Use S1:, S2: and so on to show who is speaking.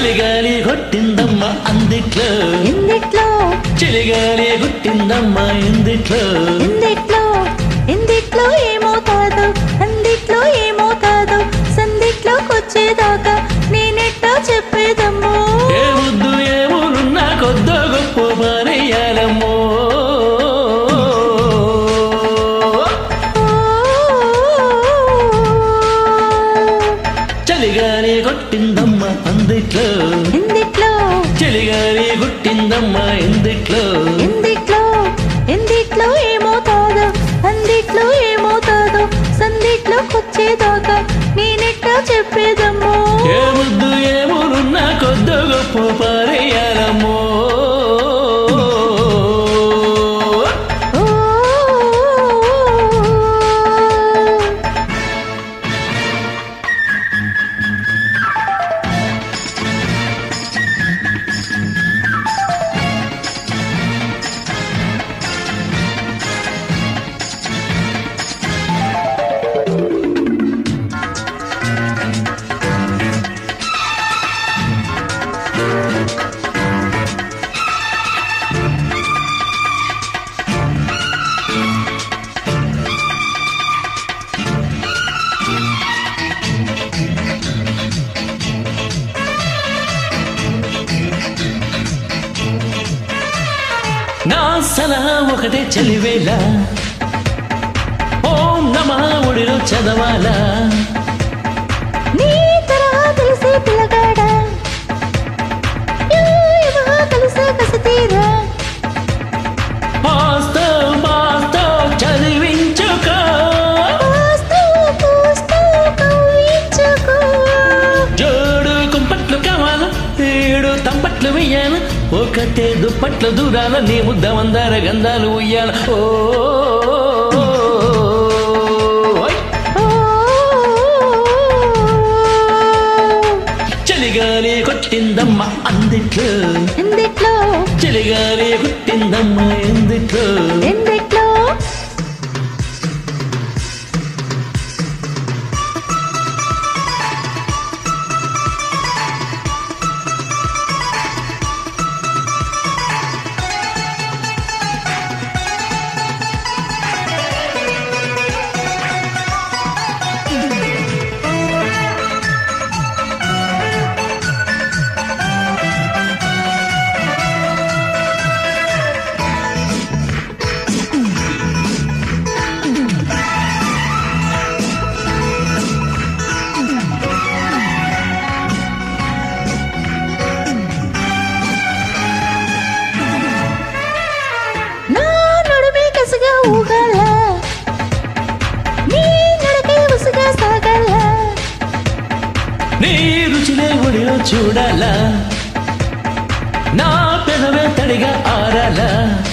S1: చలిగాలి కొట్టిందమ్మ అందిట్లో
S2: ఎందిట్లో
S1: చలిగాలి కొట్టిందమ్మ ఇందిట్లో
S2: ఎందిట్లో ఎందిట్లో ఏమవుతాదో అందిట్లో ఏమవుతాదో సందిట్లోకొచ్చేదాకా నేనెట్టా చెప్పేదమ్మో
S1: ఏ ముద్దు ఏ ఊరున్నా కొద్దో గొప్ప మానేయాలమ్మో చలిగాలి కొట్టిందమ్మ అందిట్లో
S2: ఎందిట్లో
S1: చలిగాలి కొట్టిందమ్మ ఇందిట్లో
S2: ఎందిట్లో ఎందిట్లో ఏమవుతాదో అందిట్లో ఏమవుతాదో సందిట్లోకొచ్చేదాకా నేనెట్టా చెప్పేదమ్మో
S1: ఏ ముద్దు ఏ ఊరున్నా కొద్దో గొప్ప పారేయాలమ్మో
S2: ఓ
S1: నా సలహా ఒకటే చలివేళ ఓం నమ ఒడిలో చదవాలా
S2: నీ తరహా తెలిసే పిల్లగాడా ఏమో కలిసే కసితీరా
S1: పాస్తో పాస్తో చదివించుకో
S2: పోస్తూ పోస్తూ కవ్వించుకో
S1: జోడు కుంపట్లు కావాలా ఏడు తంపట్లు వెయ్యాల ఒకటే దుప్పట్లు దూరాల నీ ముద్ద మందార గంధాలు ఉయ్యాల ఓ ఓయ్.
S2: ఓ
S1: చలిగాలి కొట్టిందమ్మ అందిట్లో
S2: ఎందిట్లో
S1: చలిగాలి కొట్టిందమ్మ ఎందుట్లో
S2: ఎందిట్లో నా నడుమే కసిగా ఊగాల నీ నడకే ఉసుగా సాగాల
S1: నీ రుచిలే ఒడిలో చూడాలా నా పెదవే తడిగా ఆరాలా